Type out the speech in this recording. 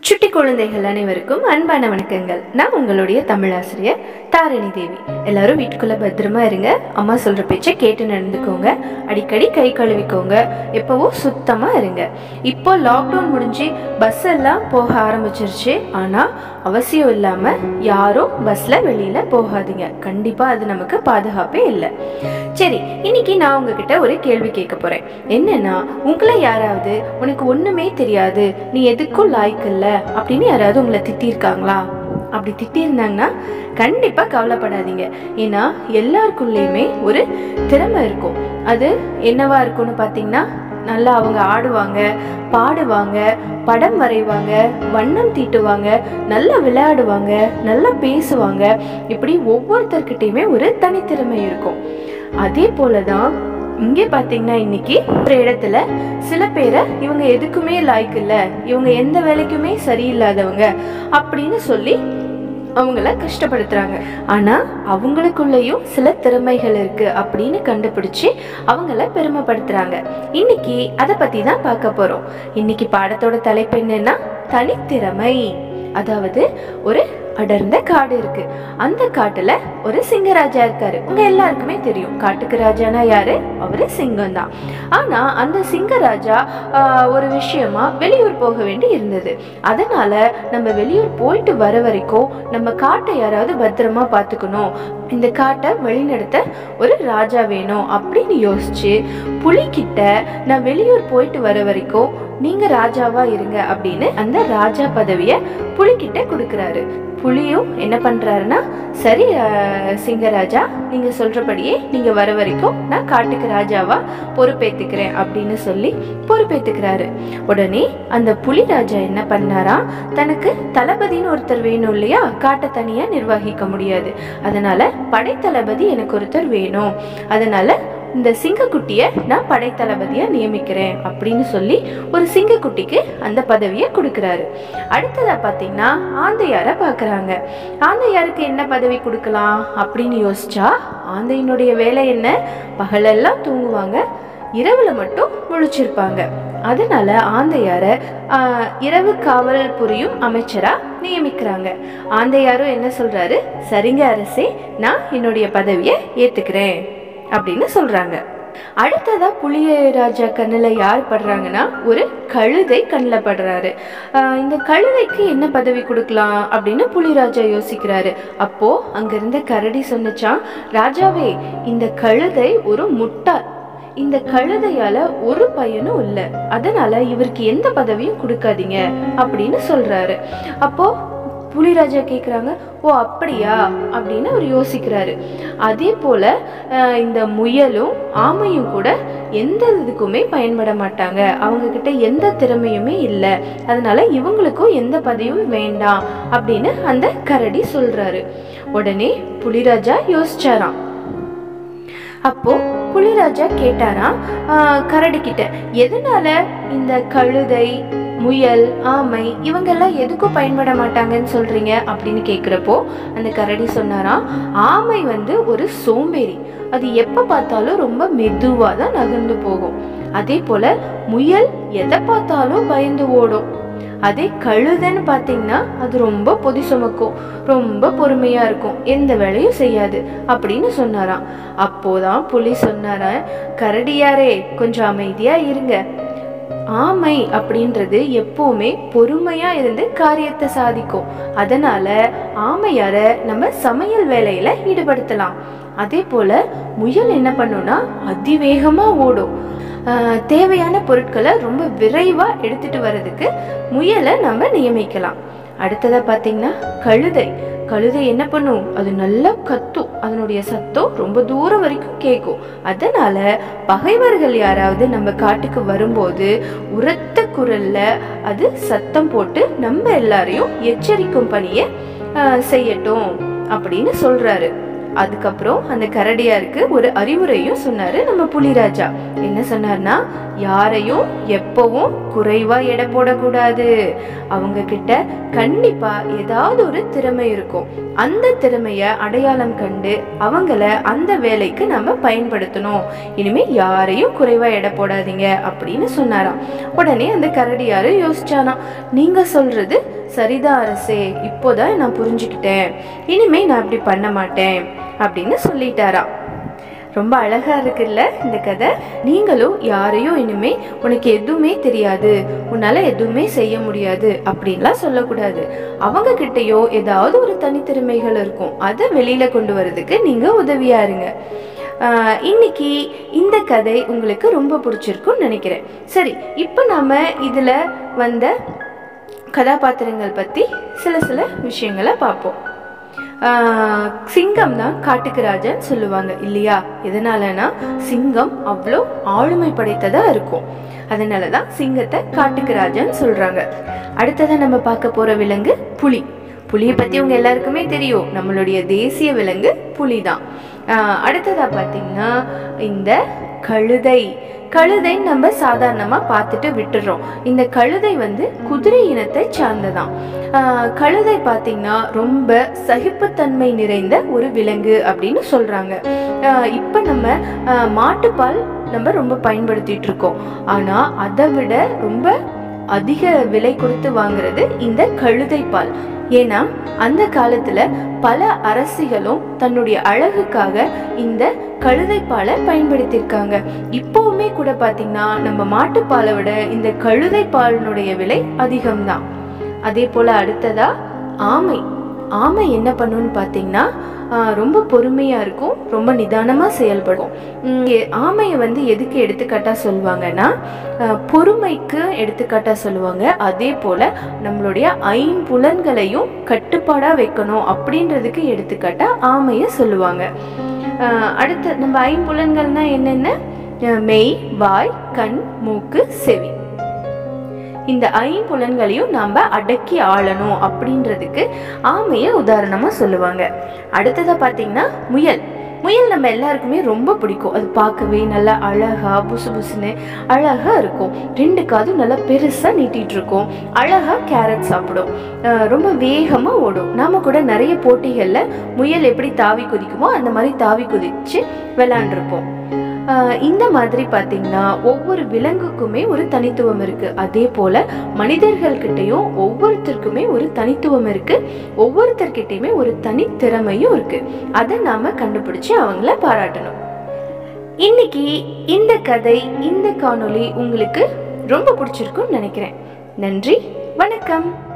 சுட்டி குழந்தைகள் அனைவருக்கும் அன்பான வணக்கங்கள் நான் உங்களுடைய தமிழாசிரியர் தாரணி தேவி எல்லாரும் வீட்டுக்குள்ள பத்திரமா இருங்க அம்மா சொல்ற பேச்சை கேட்டு நடந்துக்கோங்க அடிக்கடி கை கழுவிக்கோங்க எப்பவும் சுத்தமா இருங்க இப்போ லாக்டவுன் முடிஞ்சு பஸ் எல்லாம் போக ஆரம்பிச்சிருச்சு ஆனா அவசியம் இல்லாம யாரும் பஸ்ல வெளியில போகாதீங்க கண்டிப்பா அது நமக்கு பாதுகாப்பே இல்லை சரி இன்னைக்கு நான் உங்ககிட்ட ஒரு கேள்வி கேட்க போறேன் என்னன்னா உங்களை யாராவது உனக்கு ஒண்ணுமே தெரியாது நீ எதுக்கும் லாய்க்கு இல்ல அப்படின்னு யாராவது உங்களை திட்டிருக்காங்களா அப்படி திட்டியிருந்தாங்கன்னா கண்டிப்பா கவலைப்படாதீங்க ஏன்னா எல்லாருக்குள்ளேயுமே ஒரு திறமை இருக்கும் அது என்னவா இருக்கும்னு பார்த்தீங்கன்னா நல்லா அவங்க ஆடுவாங்க பாடுவாங்க படம் வரைவாங்க வண்ணம் தீட்டுவாங்க நல்லா விளையாடுவாங்க நல்லா பேசுவாங்க இப்படி ஒவ்வொருத்தர்கிட்டயுமே ஒரு தனித்திறமை இருக்கும் அதே போலதான் இங்கே பார்த்தீங்கன்னா இன்னைக்கு ஒரு இடத்துல சில பேரை இவங்க எதுக்குமே லாய்க்கு இல்லை இவங்க எந்த வேலைக்குமே சரியில்லாதவங்க அப்படின்னு சொல்லி அவங்கள கஷ்டப்படுத்துறாங்க ஆனா அவங்களுக்குள்ளேயும் சில திறமைகள் இருக்கு அப்படின்னு கண்டுபிடிச்சு அவங்கள பெருமைப்படுத்துறாங்க இன்னைக்கு அதை பத்தி தான் பார்க்க போறோம் இன்னைக்கு பாடத்தோட தலைப்பு என்னன்னா தனித்திறமை அதாவது ஒரு அடர்ந்த காடு இருக்கு அந்த காட்டுல ஒரு சிங்கராஜா இருக்காரு உங்க எல்லாருக்குமே தெரியும் காட்டுக்கு ராஜானா யாரு அவரு சிங்கம் தான் ஆனா அந்த சிங்கராஜா ஆஹ், ஒரு விஷயமா வெளியூர் போக வேண்டி இருந்தது அதனால நம்ம வெளியூர் போயிட்டு வர வரைக்கும் நம்ம காட்டை யாராவது பத்திரமா பார்த்துக்கணும் இந்த காட்டை வழிநடத்த ஒரு ராஜா வேணும் அப்படின்னு யோசிச்சு புலிகிட்ட நான் வெளியூர் போயிட்டு வர வரைக்கும் நீங்க ராஜாவா இருங்க அப்படின்னு அந்த ராஜா பதவிய புலிகிட்ட கொடுக்கறாரு புலியும் என்ன பண்றாருன்னா சரி அஹ், சிங்கராஜா நீங்க சொல்றபடியே நீங்க வர வரைக்கும் நான் காட்டுக்கு ராஜாவா பொறுப்பேத்துக்கிறேன் அப்படின்னு சொல்லி பொறுப்பேத்துக்கிறாரு உடனே அந்த புலி ராஜா என்ன பண்ணாரா தனக்கு தளபதின்னு ஒருத்தர் வேணும் இல்லையா காட்டை தனியா நிர்வகிக்க முடியாது அதனால படைத்தளபதி எனக்கு ஒருத்தர் வேணும் அதனால இந்த சிங்கக்குட்டியை நான் படைத்தளபதியா நியமிக்கிறேன் அப்படின்னு சொல்லி ஒரு சிங்கக்குட்டிக்கு அந்த பதவியை கொடுக்கறாரு அடுத்ததா பாத்தீங்கன்னா ஆந்தையார பாக்குறாங்க ஆந்தையாருக்கு என்ன பதவி கொடுக்கலாம் அப்படின்னு யோசிச்சா ஆந்தையினுடைய வேலை என்ன பகலெல்லாம் தூங்குவாங்க இரவுல மட்டும் முழிச்சிருப்பாங்க அதனால ஆந்தையார ஆஹ், இரவு காவல் புரியும் அமைச்சரா நியமிக்கிறாங்க ஆந்தையாரும் என்ன சொல்றாரு சரிங்க அரசே நான் என்னுடைய பதவியை ஏத்துக்கிறேன் அப்படின்னு சொல்றாங்க அடுத்ததா புளியராஜா கண்ணுல யார் படுறாங்கன்னா ஒரு கழுதை கண்ணில் படுறாரு ஆஹ் இந்த கழுதைக்கு என்ன பதவி கொடுக்கலாம் அப்படின்னு புலிராஜா யோசிக்கிறாரு அப்போ அங்க இருந்த கரடி சொன்னுச்சான் ராஜாவே இந்த கழுதை ஒரு முட்டாள் இந்த கழுதையால ஒரு பயனும் இல்லை அதனால இவருக்கு எந்த பதவியும் கொடுக்காதீங்க அப்படின்னு சொல்றாரு அப்போ புலிராஜா கேக்குறாங்க ஓ அப்படியா அப்படின்னு அவர் யோசிக்கிறாரு அதே போல அஹ், இந்த முயலும் ஆமையும் கூட எந்த இதுக்குமே பயன்பட மாட்டாங்க அவங்க கிட்ட எந்த திறமையுமே இல்லை அதனால இவங்களுக்கும் எந்த பதவியும் வேண்டாம் அப்படின்னு அந்த கரடி சொல்றாரு உடனே புலிராஜா யோசிச்சாராம் அப்போ புலிராஜா கேட்டாராம் ஆஹ், கரடி கிட்ட எதனால இந்த கழுதை முயல் ஆமை இவங்கெல்லாம் எதுக்கும் பயன்பட மாட்டாங்கன்னு சொல்றீங்க அப்படின்னு கேக்குறப்போ அந்த கரடி சொன்னாராம் ஆமை வந்து ஒரு சோம்பேறி அது எப்ப பார்த்தாலும் ரொம்ப மெதுவா தான் நகர்ந்து போகும் அதே போல முயல் எதை பார்த்தாலும் பயந்து ஓடும் அதே கழுதைன்னு பார்த்தீங்கன்னா அது ரொம்ப பொதி சுமக்கும் ரொம்ப பொறுமையா இருக்கும் எந்த வேலையும் செய்யாது அப்படின்னு சொன்னாராம் அப்போதான் புலி சொன்னாரா கரடியாரே கொஞ்சம் அமைதியா இருங்க ஆமை அப்படின்றது எப்பவுமே பொறுமையா இருந்து காரியத்தை சாதிக்கும் அதனால ஆமையார நம்ம சமையல் வேலையில ஈடுபடுத்தலாம் அதே போல முயல் என்ன பண்ணும்னா அதிவேகமா ஓடும் ஆஹ் தேவையான பொருட்களை ரொம்ப விரைவா எடுத்துட்டு வர்றதுக்கு முயலை நம்ம நியமிக்கலாம் அடுத்ததா பாத்தீங்கன்னா கழுதை கழுதை என்ன பண்ணும் அது நல்லா கத்தும் அதனுடைய சத்தம் ரொம்ப தூரம் வரைக்கும் கேட்கும் அதனால பகைவர்கள் யாராவது நம்ம காட்டுக்கு வரும்போது உரத்த குரல்ல அது சத்தம் போட்டு நம்ம எல்லாரையும் எச்சரிக்கும் பணியை ஆஹ், செய்யட்டும் அப்படின்னு சொல்றாரு அதுக்கப்புறம் அந்த கரடியாருக்கு ஒரு அறிவுரையும் சொன்னாரு நம்ம புலிராஜா என்ன சொன்னார்னா யாரையும் எப்பவும் குறைவா எடை போடக்கூடாது அவங்க கிட்ட கண்டிப்பா ஏதாவது ஒரு திறமை இருக்கும் அந்த திறமைய அடையாளம் கண்டு அவங்கள அந்த வேலைக்கு நம்ம பயன்படுத்தணும் இனிமே யாரையும் குறைவா எடை போடாதீங்க அப்படின்னு சொன்னாராம் உடனே அந்த கரடியாரு யோசிச்சானாம் நீங்க சொல்றது சரிதான் அரசே இப்போதான் நான் புரிஞ்சுக்கிட்டேன் இனிமே நான் அப்படி பண்ண மாட்டேன் அப்படின்னு சொல்லிட்டாராம் ரொம்ப அழகா இருக்குல்ல இந்த கதை நீங்களும் யாரையும் இனிமே உனக்கு எதுவுமே தெரியாது உன்னால எதுவுமே செய்ய முடியாது அப்படின்லாம் சொல்லக்கூடாது அவங்க கிட்டயோ ஏதாவது ஒரு தனித்திறமைகள் இருக்கும் அதை வெளியில கொண்டு வரதுக்கு நீங்க உதவியா இருங்க ஆஹ் இன்னைக்கு இந்த கதை உங்களுக்கு ரொம்ப பிடிச்சிருக்கும்னு நினைக்கிறேன் சரி இப்போ நாம இதுல வந்த கதாபாத்திரங்கள் பத்தி சில சில விஷயங்களை பார்ப்போம் ஆஹ் சிங்கம் தான் காட்டுக்கு ராஜன் சொல்லுவாங்க இல்லையா எதனாலனா சிங்கம் அவ்வளோ ஆளுமை படைத்ததா இருக்கும் அதனால தான் சிங்கத்தை காட்டுக்கு ராஜன் சொல்றாங்க அடுத்ததா நம்ம பார்க்க போற விலங்கு புலி புலியை பத்தி உங்க எல்லாருக்குமே தெரியும் நம்மளுடைய தேசிய விலங்கு புலி தான் ஆஹ் அடுத்ததா பார்த்தீங்கன்னா இந்த கழுதை கழுதை நம்ம சாதாரணமா பார்த்துட்டு விட்டுறோம் இந்த கழுதை வந்து குதிரை இனத்தை சார்ந்ததான் ஆஹ் கழுதை பார்த்தீங்கன்னா ரொம்ப சகிப்புத்தன்மை நிறைந்த ஒரு விலங்கு அப்படின்னு சொல்றாங்க ஆஹ் இப்ப நம்ம ஆஹ் மாட்டுப்பால் நம்ம ரொம்ப பயன்படுத்திட்டு இருக்கோம் ஆனா அதை விட ரொம்ப அதிக விலை கொடுத்து வாங்குறது இந்த கழுதை பால் ஏன்னா அந்த காலத்துல பல அரசிகளும் தன்னுடைய அழகுக்காக இந்த கழுதை பாலை பயன்படுத்தியிருக்காங்க இப்போவுமே கூட பாத்தீங்கன்னா நம்ம மாட்டுப்பாலை விட இந்த கழுதை பாலினுடைய விலை அதிகம்தான் அதே போல அடுத்ததா ஆமை ஆமை என்ன பண்ணுன்னு பார்த்தீங்கன்னா ஆஹ், ரொம்ப பொறுமையா இருக்கும் ரொம்ப நிதானமா செயல்படும் உம், எ- ஆமையை வந்து எதுக்கு எடுத்துக்காட்டா சொல்லுவாங்கன்னா ஆஹ், பொறுமைக்கு எடுத்துக்காட்டா சொல்லுவாங்க அதே போல நம்மளுடைய ஐம்புலன்களையும் கட்டுப்பாடா வைக்கணும் அப்படின்றதுக்கு எடுத்துக்காட்டா ஆமையை சொல்லுவாங்க ஆஹ், அடுத்து நம்ம ஐம்புலன்கள்னா என்னென்ன ஆஹ், மெய் வாய் கண் மூக்கு செவி இந்த ஐம்புலன்களையும் நம்ம அடக்கி ஆளணும் அப்படின்றதுக்கு ஆமையை உதாரணமா சொல்லுவாங்க அடுத்ததா பார்த்தீங்கன்னா முயல் முயல் நம்ம எல்லாருக்குமே ரொம்ப பிடிக்கும் அது பார்க்கவே நல்லா அழகா புசு புசுன்னு அழகா இருக்கும் ரெண்டு காதும் நல்லா பெருசா நீட்டிட்டு இருக்கும் அழகா கேரட் சாப்பிடும் அஹ் ரொம்ப வேகமா ஓடும் நாம கூட நிறைய போட்டிகள்ல முயல் எப்படி தாவி குதிக்குமோ அந்த மாதிரி தாவி குதிச்சு விளையாண்டுருப்போம் ஆஹ் இந்த மாதிரி பார்த்தீங்கன்னா ஒவ்வொரு விலங்குக்குமே ஒரு தனித்துவம் இருக்கு அதே போல மனிதர்கள்கிட்டயும் ஒவ்வொருத்தருக்குமே ஒரு தனித்துவம் இருக்கு ஒவ்வொருத்தர்கிட்டயுமே ஒரு தனித்திறமையும் இருக்கு அதை நாம கண்டுபிடிச்சு அவங்கள பாராட்டணும் இன்னைக்கு இந்த கதை இந்த காணொளி உங்களுக்கு ரொம்ப பிடிச்சிருக்கும்னு நினைக்கிறேன் நன்றி வணக்கம்